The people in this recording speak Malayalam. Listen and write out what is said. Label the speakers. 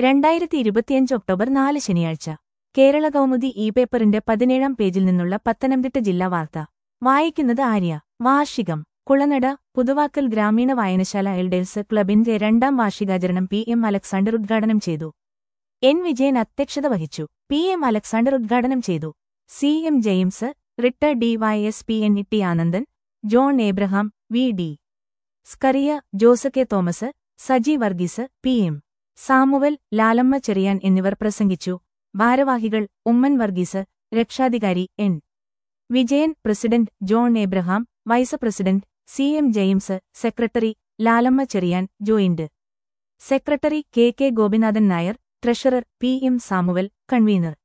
Speaker 1: രണ്ടായിരത്തി ഇരുപത്തിയഞ്ച് ഒക്ടോബർ നാല് ശനിയാഴ്ച കേരള കൗമുദി ഇ പേപ്പറിന്റെ പതിനേഴാം പേജിൽ നിന്നുള്ള പത്തനംതിട്ട ജില്ലാ വാർത്ത വായിക്കുന്നത് ആര്യ വാർഷികം കുളനട പുതുവാക്കൽ ഗ്രാമീണ വായനശാല എൽഡേഴ്സ് ക്ലബിന്റെ രണ്ടാം വാർഷികാചരണം പി എം അലക്സാണ്ടർ ഉദ്ഘാടനം ചെയ്തു എൻ വിജയൻ അധ്യക്ഷത വഹിച്ചു പി എം അലക്സാണ്ടർ ഉദ്ഘാടനം ചെയ്തു സി എം ജെയിംസ് റിട്ട D Y S P N T Anandan John Abraham V D Scaria Jose K Thomas Saji Varghese P M Samuel Lalamma Cherian എന്നിവർ പ്രസംഗിച്ചു ഭാരവാഹികൾ ഉമ്മൻ വർഗീസ് രക്ഷാധികാരി N Vijayan president John Abraham vice president C M James secretary Lalamma Cherian joint secretary K K Gopinathan Nair treasurer P M Samuel convener